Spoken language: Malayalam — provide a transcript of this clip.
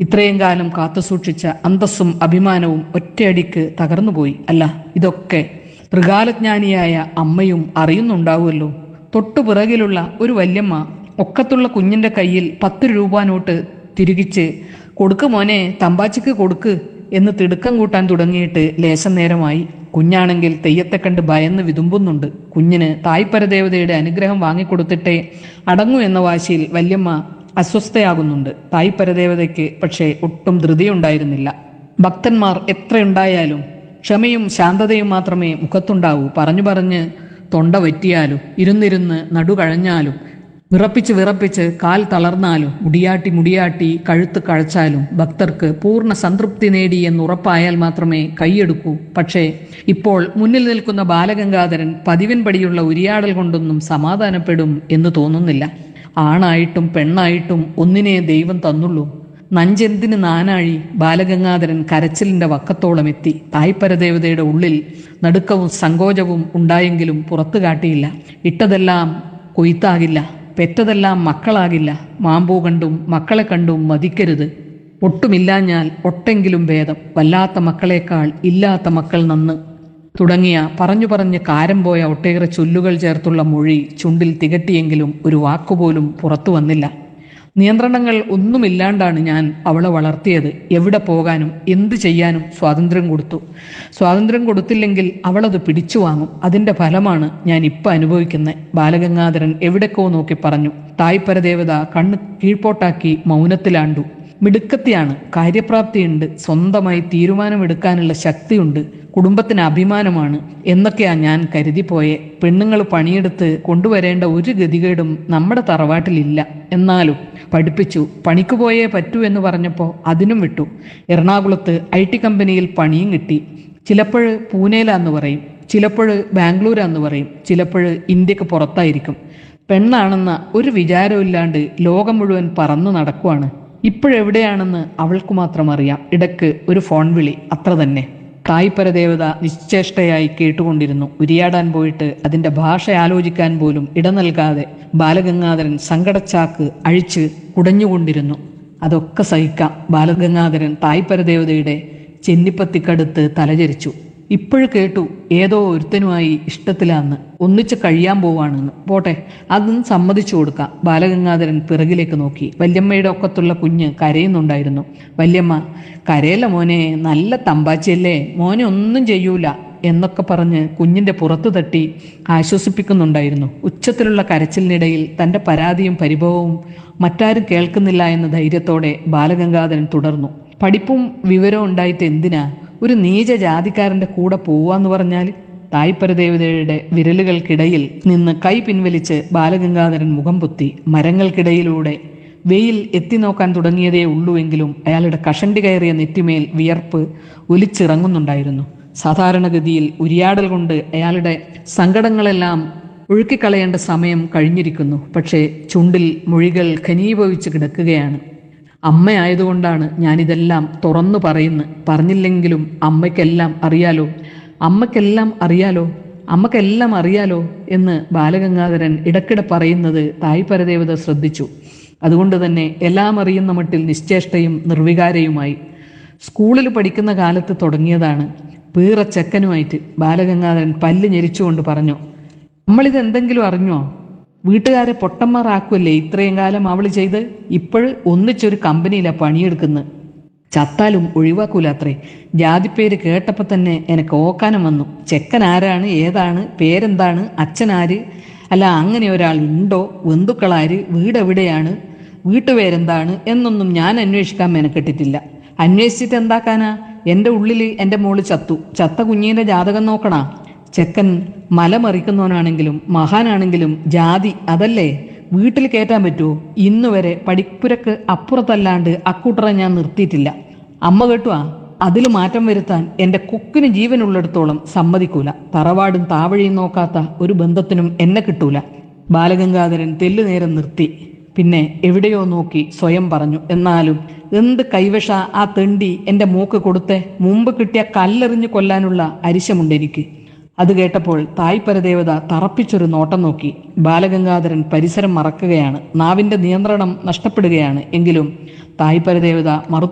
ഇത്രയും കാലം കാത്തുസൂക്ഷിച്ച അന്തസ്സും അഭിമാനവും ഒറ്റയടിക്ക് തകർന്നുപോയി അല്ല ഇതൊക്കെ ത്രികാലജ്ഞാനിയായ അമ്മയും അറിയുന്നുണ്ടാവുമല്ലോ തൊട്ടുപിറകിലുള്ള ഒരു വല്യമ്മ ഒക്കത്തുള്ള കുഞ്ഞിന്റെ കയ്യിൽ പത്ത് രൂപ നോട്ട് തിരികിച്ച് കൊടുക്ക് മോനെ തമ്പാച്ചിക്ക് കൊടുക്ക് എന്ന് തിടുക്കം കൂട്ടാൻ തുടങ്ങിയിട്ട് ലേശം നേരമായി കുഞ്ഞാണെങ്കിൽ തെയ്യത്തെ കണ്ട് ഭയന്ന് വിതുമ്പുന്നുണ്ട് കുഞ്ഞിന് തായ്പരദേവതയുടെ അനുഗ്രഹം വാങ്ങിക്കൊടുത്തിട്ടേ അടങ്ങൂ എന്ന വാശിയിൽ വല്യമ്മ അസ്വസ്ഥയാകുന്നുണ്ട് തായ്പരദേവതയ്ക്ക് പക്ഷേ ഒട്ടും ധൃതിയുണ്ടായിരുന്നില്ല ഭക്തന്മാർ എത്രയുണ്ടായാലും ക്ഷമയും ശാന്തതയും മാത്രമേ മുഖത്തുണ്ടാവൂ പറഞ്ഞു പറഞ്ഞ് തൊണ്ട വറ്റിയാലും ഇരുന്നിരുന്ന് നടുകഴഞ്ഞാലും വിറപ്പിച്ച് വിറപ്പിച്ച് കാൽ തളർന്നാലും മുടിയാട്ടി മുടിയാട്ടി കഴുത്ത് കഴച്ചാലും ഭക്തർക്ക് പൂർണ്ണ സംതൃപ്തി നേടി എന്നുറപ്പായാൽ മാത്രമേ കൈയെടുക്കൂ പക്ഷേ ഇപ്പോൾ മുന്നിൽ നിൽക്കുന്ന ബാലഗംഗാധരൻ പതിവിൻപടിയുള്ള ഉരിയാടൽ കൊണ്ടൊന്നും സമാധാനപ്പെടും എന്ന് തോന്നുന്നില്ല ആണായിട്ടും പെണ്ണായിട്ടും ഒന്നിനെ ദൈവം തന്നുള്ളൂ നഞ്ചെന്തിന് നാനാഴി ബാലഗംഗാധരൻ കരച്ചിലിന്റെ വക്കത്തോളം എത്തി തായ്പരദേവതയുടെ ഉള്ളിൽ നടുക്കവും സങ്കോചവും ഉണ്ടായെങ്കിലും പുറത്തു കാട്ടിയില്ല ഇട്ടതെല്ലാം കൊയ്ത്താകില്ല പെറ്റതെല്ലാം മക്കളാകില്ല മാമ്പൂ കണ്ടും മക്കളെ കണ്ടും മതിക്കരുത് ഒട്ടുമില്ലാഞ്ഞാൽ ഒട്ടെങ്കിലും ഭേദം വല്ലാത്ത മക്കളേക്കാൾ ഇല്ലാത്ത മക്കൾ നന്ന് തുടങ്ങിയ പറഞ്ഞു പറഞ്ഞ് കാരം പോയ ഒട്ടേറെ ചൊല്ലുകൾ ചേർത്തുള്ള മൊഴി ചുണ്ടിൽ തികട്ടിയെങ്കിലും ഒരു വാക്കുപോലും പുറത്തു വന്നില്ല നിയന്ത്രണങ്ങൾ ഒന്നുമില്ലാണ്ടാണ് ഞാൻ അവളെ വളർത്തിയത് എവിടെ പോകാനും എന്ത് ചെയ്യാനും സ്വാതന്ത്ര്യം കൊടുത്തു സ്വാതന്ത്ര്യം കൊടുത്തില്ലെങ്കിൽ അവളത് പിടിച്ചു വാങ്ങും അതിന്റെ ഫലമാണ് ഞാൻ ഇപ്പം അനുഭവിക്കുന്നത് ബാലഗംഗാധരൻ എവിടേക്കോ നോക്കി പറഞ്ഞു തായ്പരദേവത കണ്ണ് കീഴ്പോട്ടാക്കി മൗനത്തിലാണ്ടു മിടുക്കത്തിയാണ് കാര്യപ്രാപ്തിയുണ്ട് സ്വന്തമായി തീരുമാനമെടുക്കാനുള്ള ശക്തിയുണ്ട് കുടുംബത്തിന് അഭിമാനമാണ് എന്നൊക്കെയാ ഞാൻ കരുതിപ്പോയെ പെണ്ണുങ്ങൾ പണിയെടുത്ത് കൊണ്ടുവരേണ്ട ഒരു ഗതികേടും നമ്മുടെ തറവാട്ടിലില്ല എന്നാലും പഠിപ്പിച്ചു പണിക്ക് പോയേ പറ്റൂ എന്ന് പറഞ്ഞപ്പോൾ അതിനും വിട്ടു എറണാകുളത്ത് ഐ ടി കമ്പനിയിൽ പണിയും കിട്ടി ചിലപ്പോൾ പൂനെയിലാന്ന് പറയും ചിലപ്പോൾ ബാംഗ്ലൂരാന്ന് പറയും ചിലപ്പോൾ ഇന്ത്യക്ക് പുറത്തായിരിക്കും പെണ്ണാണെന്ന ഒരു വിചാരമില്ലാണ്ട് ലോകം മുഴുവൻ പറന്നു നടക്കുവാണ് ഇപ്പോഴെവിടെയാണെന്ന് അവൾക്ക് മാത്രം അറിയാം ഇടയ്ക്ക് ഒരു ഫോൺ വിളി അത്ര തന്നെ കായ്പരദേവത നിശ്ചേഷ്ടയായി കേട്ടുകൊണ്ടിരുന്നു ഉരിയാടാൻ പോയിട്ട് അതിന്റെ ഭാഷ ആലോചിക്കാൻ പോലും ഇട നൽകാതെ ബാലഗംഗാധരൻ സങ്കടച്ചാക്ക് അഴിച്ച് കുടഞ്ഞുകൊണ്ടിരുന്നു അതൊക്കെ സഹിക്കാം ബാലഗംഗാധരൻ തായ്പരദേവതയുടെ ചെന്നിപ്പത്തിക്കടുത്ത് തലചരിച്ചു ഇപ്പോഴും കേട്ടു ഏതോ ഒരുത്തനുമായി ഇഷ്ടത്തിലാന്ന് ഒന്നിച്ച് കഴിയാൻ പോവാണെന്ന് പോട്ടെ അതും സമ്മതിച്ചു കൊടുക്കാം ബാലഗംഗാധരൻ പിറകിലേക്ക് നോക്കി വല്യമ്മയുടെ ഒക്കത്തുള്ള കുഞ്ഞ് കരയുന്നുണ്ടായിരുന്നു വല്യമ്മ കരയല്ല മോനെ നല്ല തമ്പാച്ചിയല്ലേ മോനെ ഒന്നും ചെയ്യൂല എന്നൊക്കെ പറഞ്ഞ് കുഞ്ഞിന്റെ പുറത്തു തട്ടി ആശ്വസിപ്പിക്കുന്നുണ്ടായിരുന്നു ഉച്ചത്തിലുള്ള കരച്ചിലിനിടയിൽ തന്റെ പരാതിയും പരിഭവവും മറ്റാരും കേൾക്കുന്നില്ല എന്ന ധൈര്യത്തോടെ ബാലഗംഗാധരൻ തുടർന്നു പഠിപ്പും വിവരവും ഉണ്ടായിട്ട് എന്തിനാ ഒരു നീച ജാതിക്കാരന്റെ കൂടെ പോവാന്ന് പറഞ്ഞാൽ തായ്പരദേവതയുടെ വിരലുകൾക്കിടയിൽ നിന്ന് കൈ പിൻവലിച്ച് ബാലഗംഗാധരൻ മുഖം പൊത്തി മരങ്ങൾക്കിടയിലൂടെ വെയിൽ എത്തി നോക്കാൻ തുടങ്ങിയതേ ഉള്ളൂവെങ്കിലും അയാളുടെ കഷണ്ടി കയറിയ നെറ്റിമേൽ വിയർപ്പ് ഒലിച്ചിറങ്ങുന്നുണ്ടായിരുന്നു സാധാരണഗതിയിൽ ഉരിയാടൽ കൊണ്ട് അയാളുടെ സങ്കടങ്ങളെല്ലാം ഒഴുക്കിക്കളയേണ്ട സമയം കഴിഞ്ഞിരിക്കുന്നു പക്ഷേ ചുണ്ടിൽ മൊഴികൾ ഘനീഭവിച്ച് കിടക്കുകയാണ് അമ്മയായതുകൊണ്ടാണ് ഞാനിതെല്ലാം തുറന്നു പറയുന്നു പറഞ്ഞില്ലെങ്കിലും അമ്മയ്ക്കെല്ലാം അറിയാലോ അമ്മയ്ക്കെല്ലാം അറിയാലോ അമ്മയ്ക്കെല്ലാം അറിയാലോ എന്ന് ബാലഗംഗാധരൻ ഇടയ്ക്കിടെ പറയുന്നത് തായ്പരദേവത ശ്രദ്ധിച്ചു അതുകൊണ്ട് തന്നെ എല്ലാം അറിയുന്ന മട്ടിൽ നിശ്ചേഷ്ടയും നിർവികാരയുമായി സ്കൂളിൽ പഠിക്കുന്ന കാലത്ത് തുടങ്ങിയതാണ് പീറ ചെക്കനുമായിട്ട് ബാലഗംഗാധരൻ പല്ല് ഞെരിച്ചുകൊണ്ട് പറഞ്ഞു നമ്മളിത് എന്തെങ്കിലും അറിഞ്ഞോ വീട്ടുകാരെ പൊട്ടന്മാരാക്കുമല്ലേ ഇത്രയും കാലം അവള് ചെയ്ത് ഇപ്പോഴ് ഒന്നിച്ചൊരു കമ്പനിയിലാ പണിയെടുക്കുന്നത് ചത്താലും ഒഴിവാക്കൂലത്രേ ജാതിപ്പേര് കേട്ടപ്പോൾ തന്നെ എനിക്ക് ഓക്കാനം വന്നു ചെക്കൻ ആരാണ് ഏതാണ് പേരെന്താണ് അച്ഛനാര് അല്ല അങ്ങനെ ഒരാൾ ഉണ്ടോ ബന്ധുക്കളാര് വീടെവിടെയാണ് വീട്ടുപേരെന്താണ് എന്നൊന്നും ഞാൻ അന്വേഷിക്കാൻ മെനക്കെട്ടിട്ടില്ല അന്വേഷിച്ചിട്ട് എന്താക്കാനാ എൻ്റെ ഉള്ളിൽ എൻ്റെ മോള് ചത്തു ചത്ത കുഞ്ഞിൻ്റെ ജാതകം നോക്കണാ ചെക്കൻ മലമറിക്കുന്നവനാണെങ്കിലും മഹാനാണെങ്കിലും ജാതി അതല്ലേ വീട്ടിൽ കയറ്റാൻ പറ്റുമോ ഇന്ന് വരെ പഠിപ്പുരക്ക് അപ്പുറത്തല്ലാണ്ട് അക്കൂട്ടറെ ഞാൻ നിർത്തിയിട്ടില്ല അമ്മ കേട്ടുവാ അതിൽ മാറ്റം വരുത്താൻ എൻ്റെ കൊക്കിന് ജീവനുള്ളിടത്തോളം സമ്മതിക്കൂല തറവാടും താവഴിയും നോക്കാത്ത ഒരു ബന്ധത്തിനും എന്നെ കിട്ടൂല ബാലഗംഗാധരൻ തെല്ലു നേരം നിർത്തി പിന്നെ എവിടെയോ നോക്കി സ്വയം പറഞ്ഞു എന്നാലും എന്ത് കൈവശ ആ തെണ്ടി എൻ്റെ മൂക്ക് കൊടുത്തെ മുമ്പ് കിട്ടിയ കല്ലെറിഞ്ഞു കൊല്ലാനുള്ള അരിശമുണ്ട് എനിക്ക് അത് കേട്ടപ്പോൾ തായ്പരദേവത തറപ്പിച്ചൊരു നോട്ടം നോക്കി ബാലഗംഗാധരൻ പരിസരം മറക്കുകയാണ് നാവിന്റെ നിയന്ത്രണം നഷ്ടപ്പെടുകയാണ് എങ്കിലും തായ്പരദേവത മറു